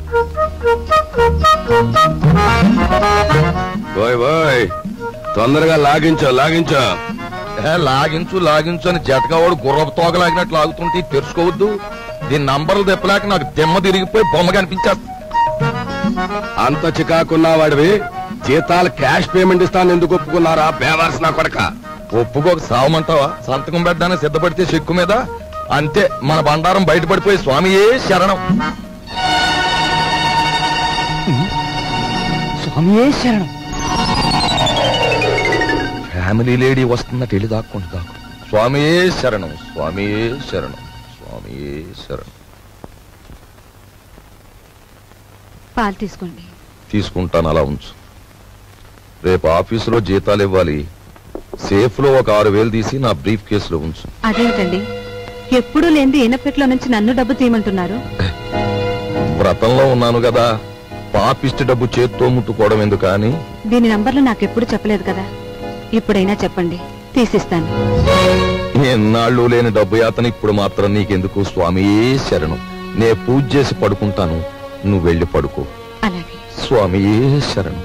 ఓయ్ ఓయ్ తొందరగా లాగించో లాగించో ఏ, లాగించు లాగించు అని జతకావాడు గుర్రపు తోక లాగినట్టు లాగుతుంటే తెరుచుకోవద్దు దీని నంబర్లు తెప్పలేక నాకు దెమ్మ తిరిగిపోయి బొమ్మ కనిపించేస్తా అంత చికాకున్నా వాడివి జీతాలు క్యాష్ పేమెంట్ ఇస్తాను ఎందుకు ఒప్పుకున్నారా బేవర్స్ నా కొడక ఒప్పుకోక సావమంటావా సంతకం పెట్టడానికి సిద్ధపడితే చెక్కు మీద అంతే మన బండారం బయటపడిపోయి స్వామియే శరణం స్వామియే శరణం ఫ్యామిలీ లేడీ వస్తుందట వెళ్ళి దాక్కుంటు దాకు స్వామియే శరణం స్వామియే శరణం స్వామియే శరణం పాలు తీసుకోండి తీసుకుంటాను అలా ఉంచు రేపు ఆఫీసులో జీతాలు ఇవ్వాలి సేఫ్ లో ఒక ఆరు వేలు తీసి నా బ్రీఫ్ కేసులో ఉంచు అదేమిటండి ఎప్పుడూ లేనిది ఈనపెట్లో నుంచి నన్ను డబ్బు తీయమంటున్నారు వ్రతంలో ఉన్నాను కదా పాపిష్టి డబ్బు చేత్తో ముట్టుకోవడం ఎందుకు అని దీని నంబర్లు నాకెప్పుడు చెప్పలేదు కదా ఇప్పుడైనా చెప్పండి తీసిస్తాను ఎన్నాళ్ళు లేని డబ్బు యాతన ఇప్పుడు మాత్రం నీకెందుకు స్వామియే శరణం నే పూజ చేసి పడుకుంటాను నువ్వు వెళ్ళి పడుకో అలాగే స్వామియే శరణం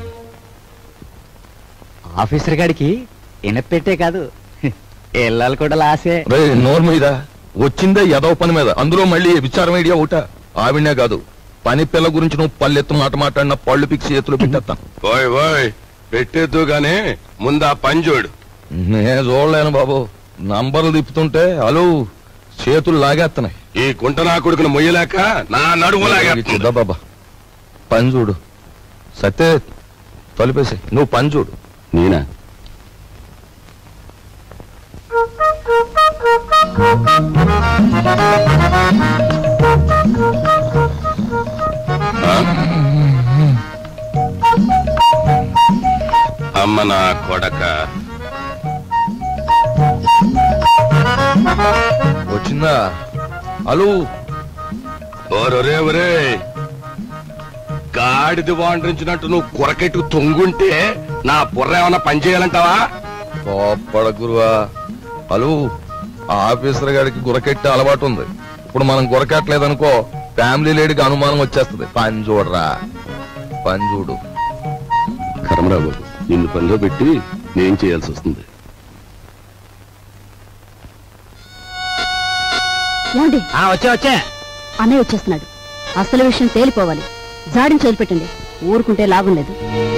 ఆఫీసర్ గాడికి ఇనపెట్టే కాదు ఇళ్ళాలు కూడా లాసే రే నోరు మీద వచ్చిందే ఎదవ పని మీద అందులో మళ్ళీ విచారం ఐడియా ఒకట ఆవిడనే కాదు పని పిల్ల గురించి నువ్వు పల్లెత్తు మాట మాట్లాడిన పళ్ళు పిక్సి చేతిలో పెట్టేస్తాను ఓయ్ ఓయ్ పెట్టేద్దు గాని ముందా పంజోడు నే చూడలేను బాబు నంబర్లు తిప్పుతుంటే హలో చేతులు లాగేస్తున్నాయి ఈ కుంట నా కొడుకును మొయ్యలేక నా నడుము లాగేస్తుంది. చిద్దా బాబా పని చూడు సత్తే తలుపేసి నువ్వు పని చూడు నేనా ఆ? అమ్మ నా కొడక వచ్చిందా హలో ఓరొరే ఒరే గాడిది వాండ్రించినట్టు నువ్వు కొరకెట్టు తొంగుంటే నా బుర్ర ఏమన్నా పని చేయాలంటావా కోప్పడ గురువా హలో ఆఫీసర్ గారికి గురకెట్టే అలవాటు ఉంది ఇప్పుడు మనం గురకెట్టలేదనుకో ఫ్యామిలీ లేడీకి అనుమానం వచ్చేస్తుంది పని చూడరా పని చూడు కర్మరావు నిన్ను పనిలో పెట్టి నేను చేయాల్సి వస్తుంది ఏమండి వచ్చే వచ్చే అన్నయ్య వచ్చేస్తున్నాడు అసలు విషయం తేలిపోవాలి జాడిని వదిలిపెట్టండి ఊరుకుంటే లాభం లేదు